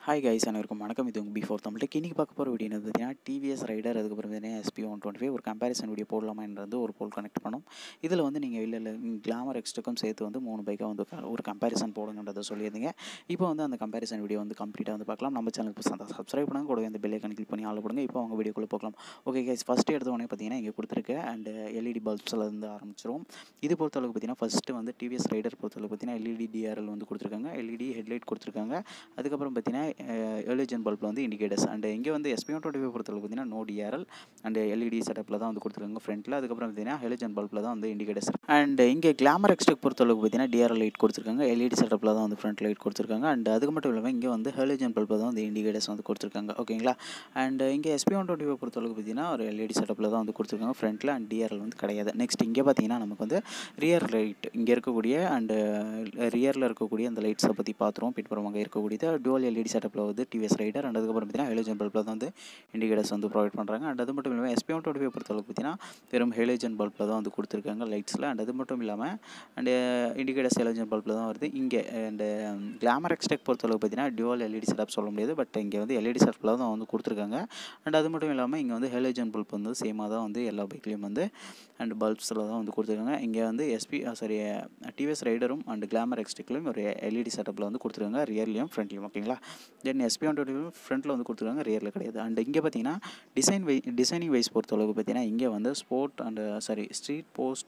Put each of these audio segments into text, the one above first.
hi guys அனைவருக்கும் வணக்கம் இது உங்கள் பிஃபோர் தமிழ்க்கு இன்றைக்கி பார்க்க போகிற வீடியோ என்னது பார்த்தீங்கன்னா டிவிஎஸ் ரைடர் அதுக்கப்புறம் பார்த்தீங்கன்னா எஸ்பி ஒன் டுவெண்ட்டி ஃபைவ் ஒரு கம்பேரிசன் வீடியோ போடலாமான்றது ஒரு போல் கனெக்ட் பண்ணோம் இதில் வந்து நீங்கள் இல்லை இல்லை கிளாமர் எக்ஸ்ட்ருக்கும் சேர்த்து வந்து மூணு பைக்காக வந்து க- ஒரு கம்பேரிசன் போடுங்கன்றதை சொல்லியிருந்தீங்க இப்போ வந்து அந்த கம்பேரிசன் வீடியோ வந்து கம்ப்ளீட்டாக வந்து பார்க்கலாம் நம்ம சேனலுக்கு சப்ஸ்கிரைப் பண்ணுங்க கூடவே அந்த பெல்லை கிளிக் பண்ணி ஆள் போடுங்க இப்போ அவங்க வீடியோக்குள்ளே போகலாம் ஓகே கைஸ் ஃபஸ்ட்டு எடுத்த உடனே பார்த்தீங்கன்னா இங்கே கொடுத்துருக்க அண்ட் எல்இடி பல்ப்ஸில் இருந்து ஆரம்பிச்சிரும் இது பொறுத்தளவுக்கு பார்த்தீங்கன்னா ஃபஸ்ட்டு வந்து டிவிஎஸ் ரைடர் பொறுத்தளவுக்கு பார்த்தீங்கன்னா எல்இடி டிஆர்எல் வந்து கொடுத்துருக்காங்க எல்இடி ஹெட்லைட் கொடுத்துருக்காங்க அதுக்கப்புறம் பார்த்தீங்கன்னா எல்இஜன் பல்பில் வந்து இண்டிகேட்டர்ஸ் அண்ட் இங்கே வந்து எஸ்பிஎம் டுவெண்ட்டி ஃபைவ் பொறுத்தளவுக்கு பார்த்தீங்கன்னா நோ டிஆர்எல் அண்ட் எல்இடி செட்டப்பில் தான் வந்து கொடுத்துருக்காங்க ஃப்ரண்ட்டில் அதுக்கப்புறம் பார்த்தீங்கன்னா ஹெலிஜன் பல்பில் தான் வந்து இண்டிகேட்டர்ஸ் அண்ட் இங்கே கிளாமர் எக்ஸ்ட்ரக் பொறுத்தளவுக்கு பார்த்தீங்கன்னா டிஆர்எல் லைட் கொடுத்துருக்காங்க எல்இடி செட்டப்பில் தான் வந்து ஃப்ரண்ட் லைட் கொடுத்துருக்காங்க அண்ட் அதுக்கு மட்டும் இல்லாமல் இங்கே வந்து ஹெலிஜன் பல்பில் தான் வந்து இண்டிகேட்டர்ஸ் வந்து கொடுத்துருக்காங்க ஓகேங்களா அண்ட் இங்கே எஸ்பி ஒன் டுவெண்ட்டி ஃபைவ் பொறுத்தளவுக்கு பார்த்தீங்கன்னா ஒரு எல்இடி செட்டப்பில் தான் வந்து கொடுத்துருக்காங்க ஃப்ரண்ட்டில் அண்ட் டிஆர்எல் வந்து கிடையாது நெக்ஸ்ட் இங்கே பார்த்தீங்கன்னா நமக்கு வந்து ரியர் லைட் இங்கே இருக்கக்கூடிய அண்டு ரியரில் இருக்கக்கூடிய அந்த லைட்ஸை பற்றி பார்த்துருவோம் பின்புறமாக இருக்கக்கூடியது டுவல் எல்இடி செட்டப்பில் வந்து டிவிஎஸ் ரைடர் அண்ட் அதுக்கப்புறம் பார்த்தீங்கன்னா ஹெலிஜன் பல்பில் தான் வந்து இண்டிகேட்டர்ஸ் வந்து ப்ரொவைட் பண்ணுறாங்க அண்ட் அது மட்டும் இல்லாமல் எஸ்பி ஒன் டுவெண்ட்டி ஃபைவ் பொறுத்தளவுக்கு பார்த்தீங்கன்னா வெறும் ஹெலிஜன் பல்பில் தான் வந்து கொடுத்துருக்காங்க லைட்ஸில் அண்ட் அது மட்டும் இல்லாமல் அண்டு இண்டிகேட்டர்ஸ் ஹெலிஜன் பல்பில் தான் வருது இங்கே அண்டு கிளாமர் எக்ஸ்டெக் பொறுத்தளவுக்கு பார்த்தீங்கன்னா டுவல் எல்இடி செட்டப் சொல்ல முடியாது பட் இங்கே வந்து எல்இடி செட்டப்பில் தான் வந்து கொடுத்துருக்காங்க அண்ட் அது மட்டும் இல்லாமல் இங்கே வந்து ஹெலிஜன் பல்ப் வந்து சேமாக தான் வந்து எல்லா பைக்லேயும் வந்து அண்ட் பல்ப்ஸில் தான் வந்து கொடுத்துருக்காங்க இங்கே வந்து எஸ்பி சாரி டிவிஎஸ் ரைடரும் அண்ட் கிளாமர் எக்ஸ்டெக்லையும் ஒரு எல்இடி செட்டப்பில் வந்து கொடுத்துருக்காங்க ரியர்லையும் ஃப்ரண்ட்லையும் ஓகேங்களா தென் எஸ்பி ஒன் டுவெண்ட்டி ஃப்ரண்ட்டில் வந்து கொடுத்துருக்காங்க ரியரில் கிடையாது அண்ட் இங்கே பார்த்தீங்கன்னா டிசைன் வை டிசைனிங் வைஸ் பொறுத்தளவுக்கு பார்த்தீங்கன்னா இங்கே வந்து sport and sorry street post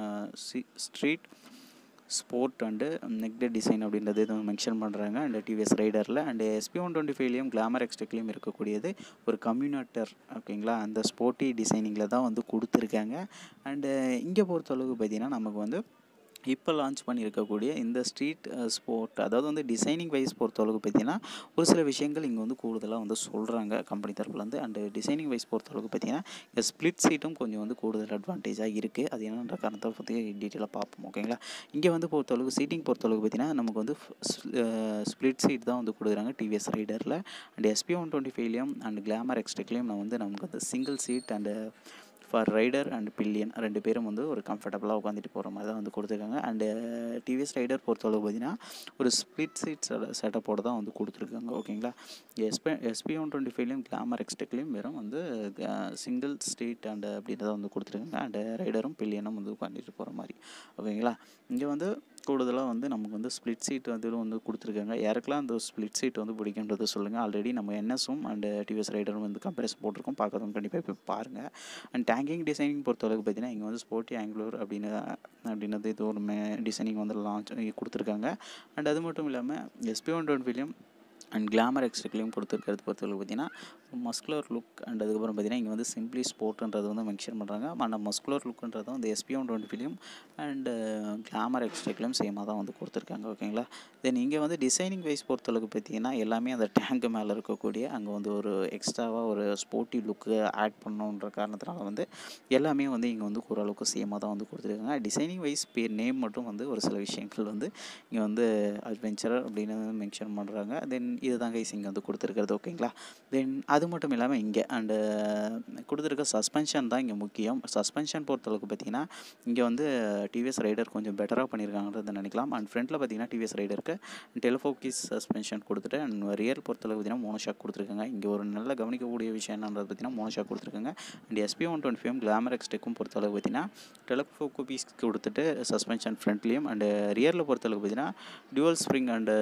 street sport and naked design அப்படின்றது இது மென்ஷன் பண்ணுறாங்க அண்ட் டிவிஎஸ் ரைடரில் அண்ட் எஸ்பி ஒன் டுவெண்ட்டி ஃபைவ்லையும் கிளாமர் எக்ஸ்டெக்லையும் இருக்கக்கூடியது ஒரு கம்யூனேட்டர் ஓகேங்களா அந்த ஸ்போர்ட்டி டிசைனிங்கில் தான் வந்து கொடுத்துருக்காங்க அண்டு இங்கே பொறுத்தளவுக்கு பார்த்தீங்கன்னா நமக்கு வந்து இப்போ லான்ச் பண்ணியிருக்கக்கூடிய இந்த ஸ்ட்ரீட் ஸ்போர்ட் அதாவது வந்து டிசைனிங் வைஸ் பொறுத்தளவுக்கு பார்த்தீங்கன்னா ஒரு சில விஷயங்கள் இங்கே வந்து கூடுதலாக வந்து சொல்கிறாங்க கம்பெனி தரப்புலேருந்து அண்டு டிசைனிங் வைஸ் பொறுத்தளவுக்கு பார்த்தீங்கன்னா இந்த ஸ்ப்ளிட் சீட்டும் கொஞ்சம் வந்து கூடுதல் அட்வான்டேஜாக இருக்குது அது என்னன்ற காரணத்தை பற்றி டீட்டெயிலாக பார்ப்போம் ஓகேங்களா இங்கே வந்து பொறுத்தளவுக்கு சீட்டிங் பொறுத்தளவுக்கு பார்த்தீங்கன்னா நமக்கு வந்து ஸ்ப்ளிட் சீட் தான் வந்து கொடுக்குறாங்க டிவிஎஸ் ரைடரில் அண்ட் எஸ்பி ஒன் டுவெண்ட்டி ஃபைவ்லையும் அண்ட் கிளாமர் எக்ஸ்ட்ரிக்லையும் நான் வந்து நமக்கு வந்து single seat and for rider and pillion ரெண்டு பேரும் வந்து ஒரு கம்ஃபர்டபுளாக உட்காந்துட்டு போகிற மாதிரி தான் வந்து கொடுத்துருக்காங்க அண்டு டிவிஎஸ் ரைடர் பொறுத்தளவு பார்த்தீங்கன்னா ஒரு ஸ்ப்ளிட் சீட் செட்டப்போடு தான் வந்து கொடுத்துருக்காங்க ஓகேங்களா எஸ்பி எஸ்பி ஒன் டுவெண்ட்டி ஃபைவ்லையும் கிளாமர் எக்ஸ்டெக்லையும் வெறும் வந்து சிங்கிள் ஸ்ட்ரீட் அண்டு அப்படின்றத வந்து கொடுத்துருக்காங்க அண்டு ரைடரும் பில்லியனும் வந்து உட்காந்துட்டு போகிற மாதிரி ஓகேங்களா இங்கே வந்து கூடுதலாக வந்து நமக்கு வந்து ஸ்ப்ளிட் சீட் வந்து வந்து கொடுத்துருக்காங்க யாருக்கெல்லாம் அந்த ஸ்ப்ளிட் சீட் வந்து பிடிக்குன்றதை சொல்லுங்கள் ஆல்ரெடி நம்ம என்எஸும் அண்ட் டிவிஎஸ் ரைடரும் வந்து கம்பேரிசன் போட்டிருக்கோம் பார்க்கறவங்க கண்டிப்பாக போய் பாருங்கள் அண்ட் டேங்கிங் டிசைனிங் பொறுத்தளவுக்கு பார்த்தீங்கன்னா இங்கே வந்து ஸ்போர்ட்டி ஆங்குலர் அப்படின்னு அப்படின்றது இது ஒரு மே டிசைனிங் வந்து லான்ச் கொடுத்துருக்காங்க அண்ட் அது மட்டும் இல்லாமல் எஸ்பி ஒன் டுவெண்ட் ஃபிலிம் அண்ட் கிளாமர் எக்ஸ்ட்ரிக்லையும் கொடுத்துருக்கிறது பொறுத்தவரை பார்த்தீங்கன்னா மஸ்குலர் லுக் அண்ட் அதுக்கப்புறம் பார்த்தீங்கன்னா இங்கே வந்து சிம்பிளி ஸ்போர்ட்ன்றது வந்து மென்ஷன் பண்ணுறாங்க ஆனால் மஸ்குலர் லுக்குன்றது வந்து எஸ்பி ஒன் டுவெண்ட்டி ஃபிலிம் அண்ட் கிளாமர் எக்ஸ்ட்ரிக்லையும் சேமாக தான் வந்து கொடுத்துருக்காங்க ஓகேங்களா தென் இங்கே வந்து டிசைனிங் வைஸ் பொறுத்தளவுக்கு பார்த்தீங்கன்னா எல்லாமே அந்த டேங்க் மேலே இருக்கக்கூடிய அங்கே வந்து ஒரு எக்ஸ்ட்ராவாக ஒரு ஸ்போர்ட்டி லுக்கு ஆட் பண்ணணுன்ற காரணத்தினால வந்து எல்லாமே வந்து இங்கே வந்து ஓரளவுக்கு சேமாக தான் வந்து கொடுத்துருக்காங்க டிசைனிங் வைஸ் பேர் நேம் மட்டும் வந்து ஒரு சில விஷயங்கள் வந்து இங்கே வந்து அட்வென்ச்சர் அப்படின்னு மென்ஷன் பண்ணுறாங்க தென் இதுதான் கைஸ் இங்கே வந்து கொடுத்துருக்கிறது ஓகேங்களா தென் அது மட்டும் இல்லாமல் இங்கே அண்டு கொடுத்துருக்க சஸ்பென்ஷன் தான் இங்கே முக்கியம் சஸ்பென்ஷன் பொறுத்தளவுக்கு பார்த்தீங்கன்னா இங்கே வந்து டிவிஎஸ் ரைடர் கொஞ்சம் பெட்டராக பண்ணியிருக்காங்கன்றத நினைக்கலாம் அண்ட் ஃப்ரண்ட்டில் பார்த்தீங்கன்னா டிவிஎஸ் ரைடருக்கு டெலிஃபோக்கிஸ் சஸ்பென்ஷன் கொடுத்துட்டு அண்ட் ரியர் பொறுத்தளவுக்கு பார்த்தீங்கன்னா மோனோ ஷாக் கொடுத்துருக்காங்க இங்கே ஒரு நல்ல கவனிக்கக்கூடிய விஷயம் என்னன்றது பார்த்தீங்கன்னா மோனோ ஷாக் கொடுத்துருக்காங்க and SP one twenty five Glamour எக்ஸ்டெக்கும் பொறுத்தளவுக்கு பார்த்தீங்கன்னா டெலிஃபோக்கோபீஸ் கொடுத்துட்டு சஸ்பென்ஷன் ஃப்ரண்ட்லேயும் அண்டு ரியரில் பொறுத்தளவுக்கு பார்த்தீங்கன்னா dual spring and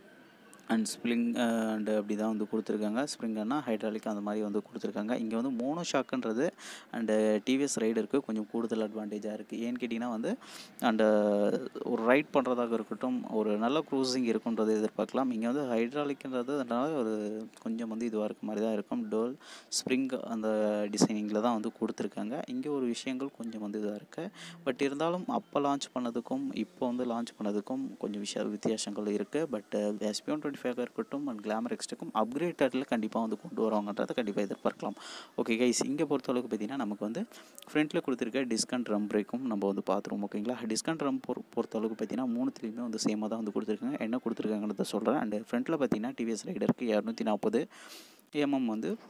and spring and அப்படி தான் வந்து கொடுத்துருக்காங்க ஸ்ப்ரிங்கன்னா ஹைட்ராலிக் அந்த மாதிரி வந்து கொடுத்துருக்காங்க இங்கே வந்து மோனோ ஷாக்குன்றது அண்டு டிவிஎஸ் ரைடருக்கு கொஞ்சம் கூடுதல் அட்வான்டேஜாக இருக்குது ஏன்னு கேட்டிங்கன்னா வந்து அண்டு ஒரு ரைட் பண்ணுறதாக இருக்கட்டும் ஒரு நல்ல க்ரூசிங் இருக்குன்றதை எதிர்பார்க்கலாம் இங்கே வந்து ஹைட்ராலிக்ன்றது அதனால ஒரு கொஞ்சம் வந்து இதுவாக இருக்க மாதிரி தான் இருக்கும் டோல் ஸ்ப்ரிங் அந்த டிசைனிங்கில் தான் வந்து கொடுத்துருக்காங்க இங்கே ஒரு விஷயங்கள் கொஞ்சம் வந்து இதாக இருக்குது பட் இருந்தாலும் அப்போ லான்ச் பண்ணதுக்கும் இப்போ வந்து லான்ச் பண்ணதுக்கும் கொஞ்சம் விஷய வித்தியாசங்கள் இருக்குது but SP one twenty five இருக்கட்டும் அண்ட் கிளாமர் எக்ஸ்ட்டுக்கும் அப்கிரேட்டடில் கண்டிப்பாக வந்து கொண்டு வருவாங்கன்றதை கண்டிப்பாக எதிர்பார்க்கலாம் ஓகே கைஸ் இங்கே பொறுத்தளவுக்கு பார்த்தீங்கன்னா நமக்கு வந்து ஃப்ரண்ட்டில் கொடுத்துருக்க டிஸ்கவுண்ட் ட்ரம் பிரேக்கும் நம்ம வந்து பார்த்துருவோம் ஓகேங்களா டிஸ்கவுண்ட் ட்ரம் பொறு பொறுத்தளவுக்கு பார்த்தீங்கன்னா மூணுத்துலேயுமே வந்து சேமாக தான் வந்து கொடுத்துருக்காங்க என்ன கொடுத்துருக்காங்கன்றத சொல்கிறேன் அண்ட் ஃப்ரண்ட்டில் பார்த்தீங்கன்னா டிவிஎஸ் ரைடருக்கு இரநூத்தி நாற்பது எம்எம் வந்து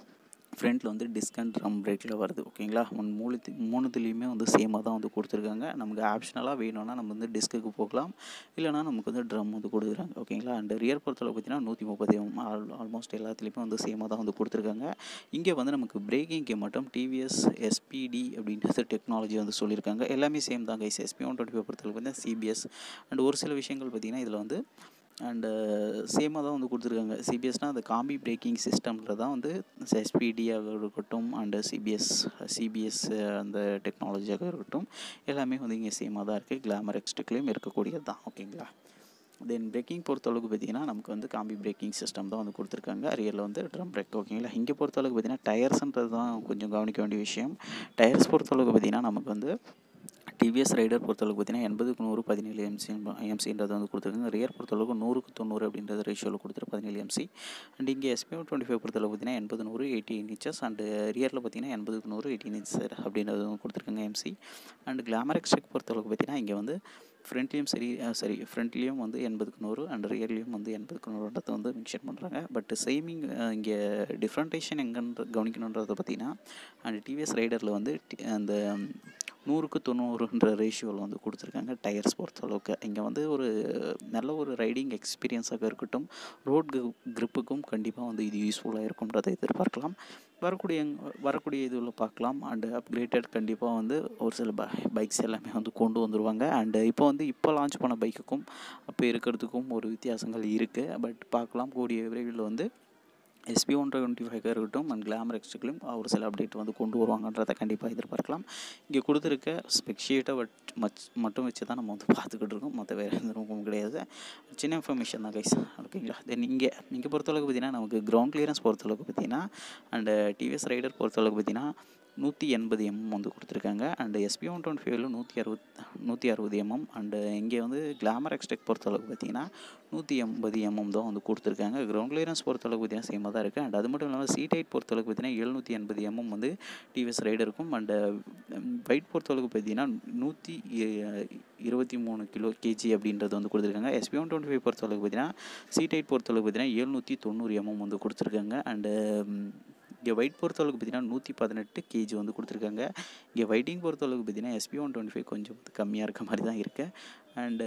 ஃப்ரண்ட்டில் வந்து டிஸ்க் அண்ட் ட்ரம் பிரேக்கில் வருது ஓகேங்களா மூணு மூணுத்து மூணுத்துலேயுமே வந்து சேமாக தான் வந்து கொடுத்துருக்காங்க நமக்கு ஆப்ஷனலாக வேணும்னா நம்ம வந்து டிஸ்க்குக்கு போகலாம் இல்லைனா நமக்கு வந்து ட்ரம் வந்து கொடுக்குறாங்க ஓகேங்களா அண்ட் ரியர் பொறுத்தளவு பார்த்தீங்கன்னா நூற்றி முப்பது ஆல் ஆல்மோஸ்ட் எல்லாத்துலேயுமே வந்து சேமாக தான் வந்து கொடுத்துருக்காங்க இங்கே வந்து நமக்கு பிரேக்கிங்க்கு மட்டும் டிவிஎஸ் எஸ்பிடி அப்படின்றது டெக்னாலஜி வந்து சொல்லியிருக்காங்க எல்லாமே சேம் தான் guys SP one twenty five பொறுத்தளவு பார்த்தீங்கன்னா சிபிஎஸ் அண்ட் ஒரு சில விஷயங்கள் பார்த்திங்கன்னா இதில் வந்து அண்டு சேமாக தான் வந்து கொடுத்துருக்காங்க சிபிஎஸ்னால் அந்த காம்பி பிரேக்கிங் சிஸ்டமில் தான் வந்து எஸ்பிடியாக இருக்கட்டும் அண்டு சிபிஎஸ் சிபிஎஸ் அந்த டெக்னாலஜியாக இருக்கட்டும் எல்லாமே வந்து இங்கே சேமாக தான் இருக்குது கிளாமர் எக்ஸ்ட்ரிக்லேயும் இருக்கக்கூடியது தான் ஓகேங்களா தென் பிரேக்கிங் பொறுத்தளவுக்கு பார்த்தீங்கன்னா நமக்கு வந்து காம்பி பிரேக்கிங் சிஸ்டம் தான் வந்து கொடுத்துருக்காங்க ரியலில் வந்து ட்ரம் பிரேக் ஓகேங்களா இங்கே பொறுத்தளவுக்கு பார்த்தீங்கன்னா டயர்ஸ்ன்றது தான் கொஞ்சம் கவனிக்க வேண்டிய விஷயம் டயர்ஸ் பொறுத்தளவுக்கு பார்த்தீங்கன்னா நமக்கு வந்து டிவிஎஸ் ரைடர் பொறுத்தளவுக்கு பார்த்தீங்கன்னா எண்பதுக்கு நூறு பதினேழு எம்சி எம்சின்றது வந்து கொடுத்துருக்காங்க ரியர் பொறுத்தளவுக்கு நூறுக்கு தொண்ணூறு அப்படின்றது ரேஷியோவில் கொடுத்துரு பதினேழு எம்சி அண்ட் இங்கே எஸ்பி டுவெண்ட்டி ஃபைவ் பொறுத்தளவுக்கு பார்த்தீங்கன்னா எண்பது நூறு எயிட்டீன் இன்ச்சஸ் அண்ட் ரியரில் பார்த்தீங்கன்னா எண்பதுக்கு நூறு எயிட்டீன் இன்ச் அப்படின்றது வந்து கொடுத்துருக்காங்க எம்சி அண்ட் கிளாமர் எக்ஸ்ட்ரிக் பொறுத்தளவுக்கு பார்த்தீங்கன்னா இங்கே வந்து ஃப்ரண்ட்லேயும் சரி சரி ஃப்ரண்ட்லேயும் வந்து எண்பதுக்கு நூறு அண்ட் ரியர்லேயும் வந்து எண்பதுக்கு நூறுன்றதை வந்து மென்ஷன் பண்ணுறாங்க பட் சேமிங் இங்கே டிஃப்ரெண்டேஷன் எங்கன்ற கவனிக்கணுன்றதை பார்த்தீங்கன்னா அண்ட் டிவிஎஸ் ரைடரில் வந்து அந்த நூறுக்கு தொண்ணூறுன்ற ரேஷியோவில் வந்து கொடுத்துருக்காங்க டயர்ஸ் பொறுத்த அளவுக்கு இங்கே வந்து ஒரு நல்ல ஒரு ரைடிங் எக்ஸ்பீரியன்ஸாக இருக்கட்டும் ரோட் க்ரிப்புக்கும் கண்டிப்பாக வந்து இது யூஸ்ஃபுல்லாக இருக்கும்ன்றதை எதிர்பார்க்கலாம் வரக்கூடிய வரக்கூடிய இதில் பார்க்கலாம் அண்டு அப்கிரேட்டட் கண்டிப்பாக வந்து ஒரு சில ப பைக்ஸ் எல்லாமே வந்து கொண்டு வந்துடுவாங்க அண்டு இப்போ வந்து இப்போ லான்ச் பண்ண பைக்குக்கும் அப்போ இருக்கிறதுக்கும் ஒரு வித்தியாசங்கள் இருக்குது பட் பார்க்கலாம் கூடிய விரைவில் வந்து எஸ்பி ஒன் டுவெண்ட்டி ஃபைவ் இருக்கட்டும் அண்ட் கிளாமர் எக்ஸ்ட்ரிக்லையும் ஒரு சில அப்டேட் வந்து கொண்டு வருவாங்கன்றதை கண்டிப்பாக எதிர்பார்க்கலாம் இங்கே கொடுத்துருக்க ஸ்பெக்ஷீட்டை வட் மச் மட்டும் வச்சு தான் நம்ம வந்து பார்த்துக்கிட்டு இருக்கோம் மற்ற வேறு எந்த ரூமும் கிடையாது சின்ன இன்ஃபர்மேஷன் தான் கைஸ் ஓகேங்களா தென் இங்கே இங்கே பொறுத்தளவுக்கு பார்த்தீங்கன்னா நமக்கு கிரவுண்ட் கிளியரன்ஸ் பொறுத்தளவுக்கு பார்த்தீங்கன்னா அண்டு டிவிஎஸ் ரைடர் பொறுத்தளவுக்கு பார்த்தீங்கன்னா நூற்றி எண்பது எம்எம் வந்து கொடுத்துருக்காங்க அண்டு எஸ்பி ஒன் டுவெண்ட்டி ஃபைவ்ல நூற்றி அறுபத் நூற்றி அறுபது எம்எம் அண்டு இங்கே வந்து கிளாமர் எக்ஸ்டெக் பொறுத்தளவுக்கு பார்த்தீங்கன்னா நூற்றி எண்பது எம்எம் தான் வந்து கொடுத்துருக்காங்க கிரவுண்ட் கிளியரன்ஸ் பொறுத்தளவுக்கு பார்த்தீங்கன்னா சேமாக தான் இருக்குது அண்ட் அது மட்டும் இல்லாமல் சீட் ஹைட் பொறுத்தளவுக்கு பார்த்தீங்கன்னா எழுநூற்றி எண்பது எம்எம் வந்து டிவிஎஸ் ரைடருக்கும் அண்டு வெயிட் பொறுத்தளவுக்கு பார்த்தீங்கன்னா நூற்றி இருபத்தி மூணு கிலோ கேஜி அப்படின்றது வந்து கொடுத்துருக்காங்க எஸ்பி ஒன் டுவெண்ட்டி ஃபைவ் பொறுத்தளவுக்கு பார்த்தீங்கன்னா சீட் ஹைட் பொறுத்தளவுக்கு பார்த்தீங்கன்னா எழுநூற்றி தொண்ணூறு எம்எம் வந்து கொடுத்துருக்காங்க அண்டு இங்கே வெயிட் பொறுத்தளவுக்கு பார்த்தீங்கன்னா நூற்றி பதினெட்டு கேஜி வந்து கொடுத்துருக்காங்க இங்கே வெயிட்டிங் பொறுத்தளவுக்கு பார்த்தீங்கன்னா எஸ்பி ஒன் டுவெண்ட்டி ஃபைவ் கொஞ்சம் கம்மியாக இருக்க மாதிரி தான் இருக்குது அண்டு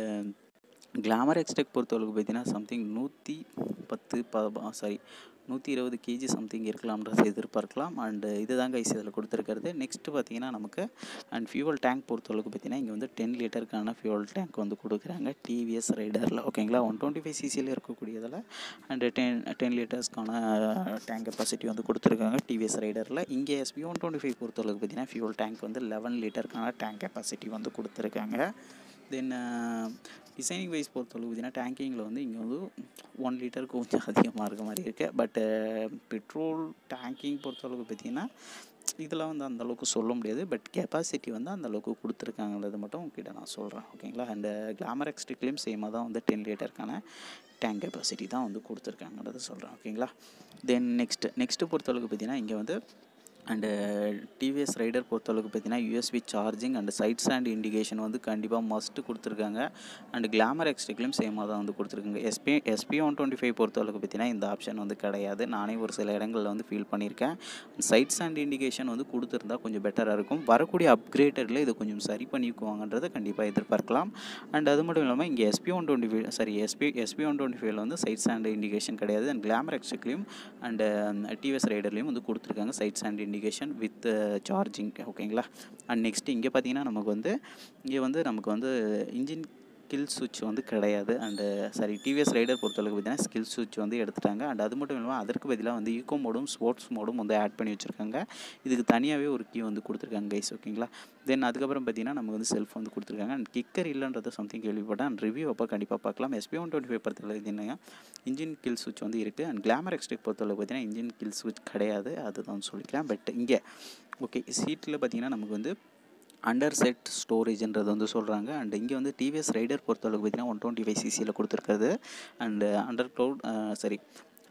கிளாமர் எக்ஸ்டெக் பொறுத்தளவுக்கு பார்த்தீங்கன்னா சம்திங் நூற்றி பத்து ப சாரி நூற்றி இருபது கேஜி சம்திங் இருக்கலாம்ன்றதை எதிர்பார்க்கலாம் அண்டு இதுதான் கைஸ் இதில் கொடுத்துருக்கிறது நெக்ஸ்ட்டு பார்த்தீங்கன்னா நமக்கு அண்ட் ஃபியூவல் டேங்க் பொறுத்தளவுக்கு பார்த்தீங்கன்னா இங்கே வந்து டென் லிட்டருக்கான ஃபியூவல் டேங்க் வந்து கொடுக்குறாங்க டிவிஎஸ் ரைடரில் ஓகேங்களா ஒன் டுவெண்ட்டி ஃபைவ் சிசியில் இருக்கக்கூடியதில் அண்டு டென் டென் லிட்டர்ஸ்க்கான டேங்க் கெப்பாசிட்டி வந்து கொடுத்துருக்காங்க டிவிஎஸ் ரைடரில் இங்கே எஸ்பி ஒன் டுவெண்ட்டி ஃபைவ் பொறுத்தளவுக்கு பார்த்தீங்கன்னா ஃபியூவல் டேங்க் வந்து லெவன் லிட்டருக்கான டேங்க் கெப்பாசிட்டி வந்து கொடுத்துருக்காங்க தென் டிசைனிங் வைஸ் பொறுத்தளவு பார்த்தீங்கன்னா டேங்கிங்கில் வந்து இங்கே வந்து ஒன் லிட்டருக்கு கொஞ்சம் அதிகமாக இருக்க மாதிரி இருக்குது பட்டு பெட்ரோல் டேங்கிங் பொறுத்தளவுக்கு பார்த்தீங்கன்னா இதெல்லாம் வந்து அந்தளவுக்கு சொல்ல முடியாது பட் கெப்பாசிட்டி வந்து அந்தளவுக்கு கொடுத்துருக்காங்கிறது மட்டும் உங்ககிட்ட நான் சொல்கிறேன் ஓகேங்களா அண்ட் கிளாமர் எக்ஸ்ட்ரிக்லேயும் சேமாக தான் வந்து டென் லிட்டருக்கான டேங்க் கெப்பாசிட்டி தான் வந்து கொடுத்துருக்காங்கிறத சொல்கிறேன் ஓகேங்களா தென் நெக்ஸ்ட்டு நெக்ஸ்ட்டு பொறுத்தளவுக்கு பார்த்தீங்கன்னா இங்கே வந்து அண்டு டிவிஎஸ் ரைடர் பொறுத்தளவுக்கு பார்த்தீங்கன்னா USB charging and side stand indication வந்து கண்டிப்பாக மஸ்ட்டு கொடுத்துருக்காங்க அண்ட் கிளாமர் எக்ஸ்ட்ரிக்லையும் சேமாக தான் வந்து கொடுத்துருக்காங்க SP SP one twenty five பொறுத்தளவுக்கு பார்த்தீங்கன்னா இந்த ஆப்ஷன் வந்து கிடையாது நானே ஒரு சில இடங்களில் வந்து ஃபீல் பண்ணியிருக்கேன் சைட் ஸ்டாண்ட் இண்டிகேஷன் வந்து கொடுத்துருந்தா கொஞ்சம் பெட்டராக இருக்கும் வரக்கூடிய அப்கிரேட்டடில் இதை கொஞ்சம் சரி பண்ணிக்குவாங்கன்றதை கண்டிப்பாக எதிர்பார்க்கலாம் அண்ட் அது மட்டும் இல்லாமல் இங்கே SP one twenty five sorry SP SP one twenty ஃபைவ்ல வந்து சைட் ஸ்டாண்ட் இண்டிகேஷன் கிடையாது அண்ட் கிளாமர் எக்ஸ்ட்ரிக்லையும் அண்ட் டிவிஎஸ் ரைடர்லையும் வந்து கொடுத்துருக்காங்க side stand indication with charging ஓகேங்களா அண்ட் நெக்ஸ்ட் இங்கே பார்த்தீங்கன்னா நமக்கு வந்து இங்கே வந்து நமக்கு வந்து இன்ஜின் ஸ்கில் சுவிட்ச் வந்து கிடையாது அண்டு சாரி டிவிஎஸ் ரைடர் பொறுத்தளவுக்கு பார்த்தீங்கன்னா ஸ்கில் சுவிட்ச் வந்து எடுத்துட்டாங்க அண்ட் அது மட்டும் இல்லாமல் அதற்கு பதிலாக வந்து ஈகோ மோடும் ஸ்போர்ட்ஸ் மோடும் வந்து ஆட் பண்ணி வச்சுருக்காங்க இதுக்கு தனியாகவே ஒரு கீ வந்து கொடுத்துருக்காங்க கைஸ் ஓகேங்களா தென் அதுக்கப்புறம் பார்த்தீங்கன்னா நமக்கு வந்து செல்ஃப் வந்து கொடுத்துருக்காங்க அண்ட் கிக்கர் இல்லைன்றத சம்திங் கேள்விப்பட்டேன் அண்ட் ரிவ்யூ அப்போ கண்டிப்பாக பார்க்கலாம் எஸ்பி ஒன் டுவெண்ட்டி ஃபைவ் பொறுத்தளவுக்கு என்னங்க இன்ஜின் கில் சுவிட்ச் வந்து இருக்குது அண்ட் கிளாமர் எக்ஸ்ட்ரிக் பொறுத்தளவுக்கு பார்த்தீங்கன்னா இன்ஜின் கில் சுவிட்ச் கிடையாது அதுதான் சொல்லிக்கிறேன் பட் இங்கே ஓகே சீட்டில் பார்த்தீங்கன்னா நமக்கு வந்து அண்டர் செட் ஸ்டோரேஜ்ன்றது வந்து சொல்கிறாங்க அண்ட் இங்கே வந்து டிவிஎஸ் ரைடர் பொறுத்தளவுக்கு பார்த்தீங்கன்னா ஒன் டுவெண்ட்டி ஃபைவ் சிசியில் கொடுத்துருக்காது and under cloud sorry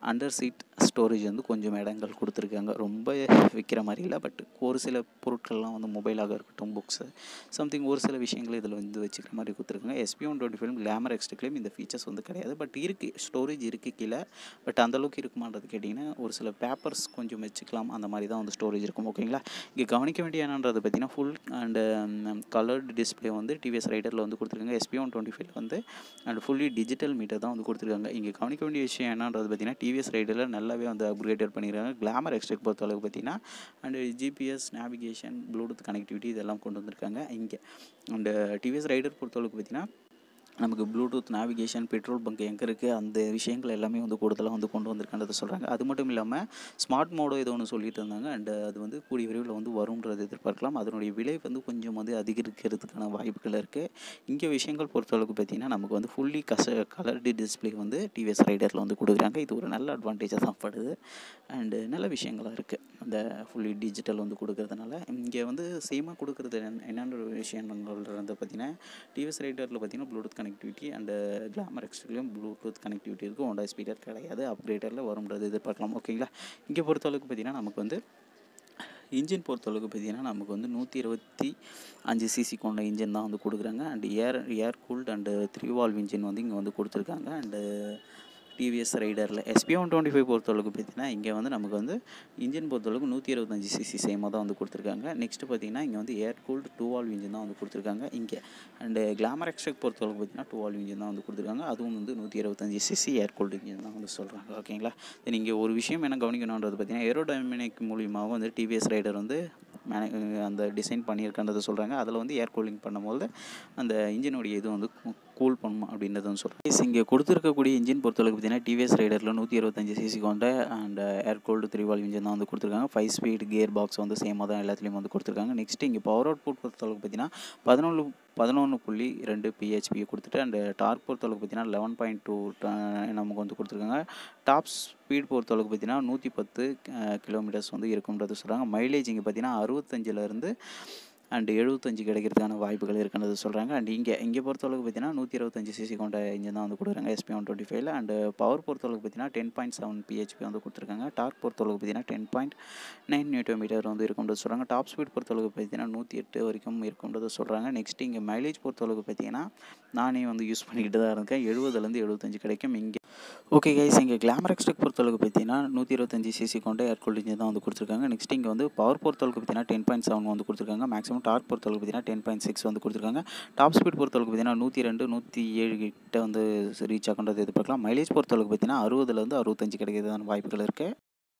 under seat storage வந்து கொஞ்சம் இடங்கள் கொடுத்துருக்காங்க ரொம்ப விற்கிற மாதிரி இல்லை பட் ஒரு சில பொருட்கள்லாம் வந்து மொபைலாக இருக்கட்டும் புக்ஸு சம்திங் ஒரு சில விஷயங்கள் இதில் வந்து வச்சுக்கிற மாதிரி கொடுத்துருக்காங்க SP one twenty five Glamour எக்ஸ்ட்ரிக்லேயும் இந்த ஃபீச்சர்ஸ் வந்து கிடையாது பட் இருக்குது ஸ்டோரேஜ் இருக்குது கீழே பட் அந்தளவுக்கு இருக்குமான்றது கேட்டிங்கன்னா ஒரு சில பேப்பர்ஸ் கொஞ்சம் வச்சுக்கலாம் அந்த மாதிரி தான் வந்து ஸ்டோரேஜ் இருக்கும் ஓகேங்களா இங்கே கவனிக்க வேண்டிய என்னன்றது பார்த்தீங்கன்னா ஃபுல் அண்டு கலர்டு டிஸ்பிளே வந்து டிவிஎஸ் ரைடரில் வந்து கொடுத்துருக்காங்க எஸ்பி ஒன் டுவெண்ட்டி ஃபைவ் வந்து அண்ட் ஃபுல்லி டிஜிட்டல் மீட்டர் தான் வந்து கொடுத்துருக்காங்க இங்கே கவனிக்க வேண்டிய விஷயம் என்னன்றது பார்த்தீங்கன்னா டிவிஎஸ் ரைடரில் நல்லாவே வந்து அப்கிரேட்டட் பண்ணியிருக்காங்க கிளாமர் எக்ஸ்ட்ரெக்ட் பொறுத்த அளவுக்கு பார்த்தீங்கன்னா and GPS navigation Bluetooth connectivity இதெல்லாம் கொண்டு வந்திருக்காங்க இங்கே அண்டு டிவிஎஸ் ரைடர் பொறுத்த அளவுக்கு பார்த்தீங்கன்னா நமக்கு ப்ளூடூத் நேவிகேஷன் பெட்ரோல் பங்க் எங்கே இருக்குது அந்த விஷயங்கள் எல்லாமே வந்து கூடுதலாக வந்து கொண்டு வந்திருக்கான்றதை சொல்கிறாங்க அது மட்டும் இல்லாமல் ஸ்மார்ட் மோடோ ஏதோ ஒன்று சொல்லிட்டு இருந்தாங்க அண்ட் அது வந்து கூடிய விரைவில் வந்து வரும்ன்றது எதிர்பார்க்கலாம் அதனுடைய விலை வந்து கொஞ்சம் வந்து அதிகரிக்கிறதுக்கான வாய்ப்புகள் இருக்குது இங்கே விஷயங்கள் பொறுத்தளவுக்கு பார்த்திங்கன்னா நமக்கு வந்து ஃபுல்லி கச கலர்டு டிஸ்பிளே வந்து டிவிஎஸ் ரைடரில் வந்து கொடுக்குறாங்க இது ஒரு நல்ல அட்வான்டேஜாக தான் படுது அண்டு நல்ல விஷயங்களாக இருக்குது அந்த ஃபுல்லி டிஜிட்டல் வந்து கொடுக்கறதுனால இங்கே வந்து சேமாக கொடுக்குறது என்னென்ன ஒரு விஷயங்கள்ன்றது பார்த்திங்கன்னா டிவிஎஸ் ரைடரில் பார்த்திங்கன்னா ப்ளூடூத் கனெக்டிவிட்டி அண்டு கிளாமர் எக்ஸ்ட்ரிலையும் ப்ளூடூத் கனெக்டிவிட்டி இருக்கும் ஹோண்டா ஸ்பீக்கர் கிடையாது அப்கிரேட்டரில் வரும்ன்றது எதிர்பார்க்கலாம் ஓகேங்களா இங்கே பொறுத்தளவுக்கு பார்த்திங்கன்னா நமக்கு வந்து இன்ஜின் பொறுத்தளவுக்கு பார்த்தீங்கன்னா நமக்கு வந்து நூற்றி இருபத்தி அஞ்சு சிசி கொண்ட இன்ஜின் தான் வந்து கொடுக்குறாங்க and air air cooled and three valve engine வந்து இங்கே வந்து கொடுத்துருக்காங்க அண்டு டிவிஎஸ் ரைடரில் எஸ்பி ஒன் டுவெண்ட்டி ஃபைவ் பொறுத்தளவுக்கு பார்த்தீங்கன்னா இங்கே வந்து நமக்கு வந்து இன்ஜின் பொறுத்தளவுக்கு நூற்றி இருபத்தஞ்சி சிசி சேமாக தான் வந்து கொடுத்துருக்காங்க நெக்ஸ்ட்டு பார்த்தீங்கன்னா இங்கே வந்து air cooled two valve engine தான் வந்து கொடுத்துருக்காங்க இங்கே அண்டு கிளாமர் எக்ஸ்ட்ரக் பொறுத்தளவுக்கு பார்த்தீங்கன்னா டூ வால்வ் இன்ஜின் தான் வந்து கொடுத்துருக்காங்க அதுவும் வந்து நூற்றி இருபத்தஞ்சி சிசி ஏர் கூல்டு இன்ஜின் தான் வந்து சொல்கிறாங்க ஓகேங்களா தென் இங்கே ஒரு விஷயம் என்ன கவனிக்கணுன்றது பார்த்தீங்கன்னா ஏரோடைமினிக் மூலியமாக வந்து டிவிஎஸ் ரைடர் வந்து மேனே அந்த டிசைன் பண்ணியிருக்கன்றதை சொல்கிறாங்க அதில் வந்து ஏர் கூலிங் பண்ணும்போது அந்த இன்ஜினுடைய இது வந்து கூல் பண்ணும் அப்படின்றத வந்து சொல்கிறேன் இங்கே கொடுத்துருக்கக்கூடிய இன்ஜின் பொறுத்தளவுக்கு பார்த்தீங்கன்னா டிவிஎஸ் ரைடரில் நூற்றி இருபத்தஞ்சி சிசி கொண்ட and air cooled three valve engine தான் வந்து கொடுத்துருக்காங்க ஃபைவ் ஸ்பீட் கியர் பாக்ஸ் வந்து சேமாக தான் எல்லாத்துலேயும் வந்து கொடுத்துருக்காங்க நெக்ஸ்ட் இங்கே பவர் அவுட் புட் பொறுத்தளவுக்கு பார்த்தீங்கன்னா பதினொன்று பதினொன்று புள்ளி ரெண்டு பிஹெச்பியை கொடுத்துட்டு அண்ட் டார்க் பொறுத்தளவுக்கு பார்த்தீங்கன்னா லெவன் பாயிண்ட் டூ நமக்கு வந்து கொடுத்துருக்காங்க டாப் ஸ்பீட் பொறுத்தளவுக்கு பார்த்தீங்கன்னா நூற்றி பத்து கிலோமீட்டர்ஸ் வந்து இருக்குன்றது சொல்கிறாங்க மைலேஜ் இங்கே பார்த்தீங்கன்னா அறுபத்தஞ்சிலேருந்து அண்ட் எழுபத்தஞ்சு கிடைக்கிறதுக்கான வாய்ப்புகள் இருக்குன்றது சொல்கிறாங்க அண்ட் இங்கே இங்கே பொறுத்தளவுக்கு பார்த்தீங்கன்னா நூற்றி இருபத்தஞ்சி சிசி கொண்ட இன்ஜின் தான் வந்து கொடுக்குறாங்க எஸ்பி ஒன் டுவெண்ட்டி ஃபைவ்ல அண்ட் பவர் பொறுத்தளவுக்கு பார்த்தீங்கன்னா டென் பாயிண்ட் செவன் பிஹெச்பி வந்து கொடுத்துருக்காங்க டார்க் பொறுத்தளவுக்கு பார்த்தீங்கன்னா ten point nine newton meter வந்து இருக்குன்றது சொல்கிறாங்க டாப் ஸ்பீட் பொறுத்தளவுக்கு பார்த்தீங்கன்னா நூற்றி எட்டு வரைக்கும் இருக்குன்றது சொல்கிறாங்க நெக்ஸ்ட் இங்கே மைலேஜ் பொறுத்தளவுக்கு பார்த்தீங்கன்னா நானே வந்து யூஸ் பண்ணிக்கிட்டு தான் இருக்கேன் எழுபதுலேருந்து எழுபத்தஞ்சு கிடைக்கும் இங்கே ஓகே கைஸ் இங்கே கிளாமர் எக்ஸ்ட்ரக் பொறுத்தளவுக்கு பார்த்தீங்கன்னா நூற்றி இருபத்தஞ்சி சிசி கொண்ட ஏர் கூல்ட் இன்ஜின் தான் வந்து கொடுத்துருக்காங்க நெக்ஸ்ட் இங்கே வந்து பவர் பொறுத்தளவுக்கு பார்த்தீங்கன்னா டென் பாயிண்ட் செவன் வந்து கொடுத்துருக்காங்க மேக்ஸிமம் டார்க் பொறுத்தளவுக்கு பார்த்தீங்கன்னா டென் பாயிண்ட் சிக்ஸ் வந்து கொடுத்துருக்காங்க டாப் ஸ்பீட் பொறுத்தளவுக்கு பார்த்தீங்கன்னா நூற்றி ரெண்டு நூற்றி ஏழு கிட்ட வந்து ரீச் ஆகுன்றது எதிர்பார்க்கலாம் மைலேஜ் பொறுத்தளவுக்கு பார்த்தீங்கன்னா அறுபதுலேருந்து அறுபத்தஞ்சு கிடைக்கிறதான வாய்ப்புகள் இருக்குது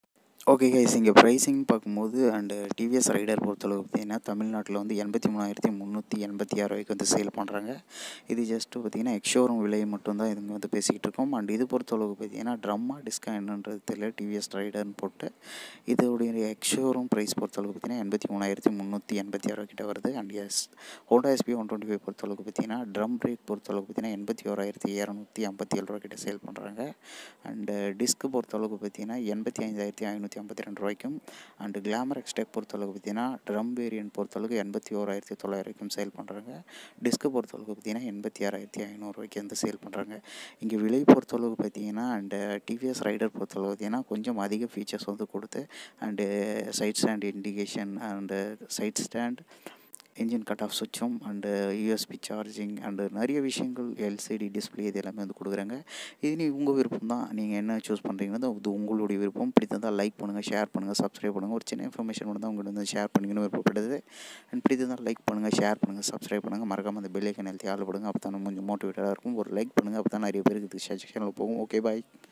ஓகே கைஸ் இங்கே ப்ரைஸிங் பார்க்கும்போது அண்டு டிவிஎஸ் ரைடர் பொறுத்தளவுக்கு பார்த்தீங்கன்னா தமிழ்நாட்டில் வந்து எண்பத்தி மூணாயிரத்தி முந்நூற்றி எண்பத்தி ஆறு ரூபாய்க்கு வந்து சேல் பண்ணுறாங்க இது ஜஸ்ட்டு பார்த்தீங்கன்னா எக்ஷோரூம் விலை மட்டும்தான் இதுங்க வந்து பேசிக்கிட்டு இருக்கோம் அண்ட் இது பொறுத்தளவுக்கு பார்த்தீங்கன்னா ட்ரம்மா டிஸ்கா என்னன்றது தெரியல டிவிஎஸ் ரைடர்னு போட்டு இதோடைய எக்ஷோரூம் ப்ரைஸ் பொறுத்தளவுக்கு பார்த்தீங்கன்னா எண்பத்தி மூணாயிரத்தி முந்நூற்றி எண்பத்தி ஆறு கிட்ட வருது அண்ட் எஸ் Honda SP one twenty five பொறுத்தளவுக்கு பார்த்தீங்கன்னா ட்ரம் பிரேக் பொறுத்தளவுக்கு பார்த்தீங்கன்னா எண்பத்தி ஓராயிரத்தி இரநூத்தி ஐம்பத்தி ஏழு ரூபா கிட்ட சேல் பண்ணுறாங்க அண்டு டிஸ்க்கு பொறுத்தளவுக்கு பார்த்தீங்கன்னா எண்பத்தி ஐந்தாயிரத்தி ஐநூற்றி ஐம்பத்தி ரெண்டு ரூபாய்க்கும் அண்டு கிளாமர் எக்ஸ்டெக் பொறுத்தளவுக்கு பார்த்தீங்கன்னா ட்ரம் வேரியன்ட் பொறுத்தளவுக்கு எண்பத்தி ஓராயிரத்தி தொள்ளாயிரக்கும் சேல் பண்ணுறாங்க டிஸ்க்கு பொறுத்தளவுக்கு பார்த்தீங்கன்னா எண்பத்தி ஆறாயிரத்தி ஐநூறுரூவாய்க்கு வந்து சேல் பண்ணுறாங்க இங்கே விலை பொறுத்தளவுக்கு பார்த்தீங்கன்னா அண்டு டிவிஎஸ் ரைடர் பொறுத்தளவு பார்த்தீங்கன்னா கொஞ்சம் அதிக ஃபீச்சர்ஸ் வந்து கொடுத்து and side stand indication and side stand engine cut off சுவிட்சும் அண்டு யூஎஸ்பி சார்ஜிங் அண்டு நிறைய விஷயங்கள் எல்சிடி டிஸ்பிளே இது எல்லாமே வந்து கொடுக்குறாங்க இது நீ உங்கள் விருப்பம் தான் நீங்கள் என்ன சூஸ் பண்ணுறீங்களோ அது உங்களுடைய விருப்பம் பிடித்திருந்தால் லைக் பண்ணுங்கள் ஷேர் பண்ணுங்கள் சப்ஸ்கிரைப் பண்ணுங்கள் ஒரு சின்ன இன்ஃபர்மேஷன் மட்டும் தான் உங்கள்கிட்ட வந்து ஷேர் பண்ணிக்கணும் விருப்பப்படுது அண்ட் பிடித்திருந்தால் லைக் பண்ணுங்கள் ஷேர் பண்ணுங்கள் சப்ஸ்கிரைப் பண்ணுங்கள் மறக்காமல் அந்த பெல்லைக்கன் எழுத்தி ஆள் போடுங்க அப்போ தான் கொஞ்சம் மோட்டிவேட்டடாக இருக்கும் ஒரு லைக் பண்ணுங்கள் அப்போ தான் நிறைய பேருக்கு இது சஜஷனில் போகும் ஓகே பாய்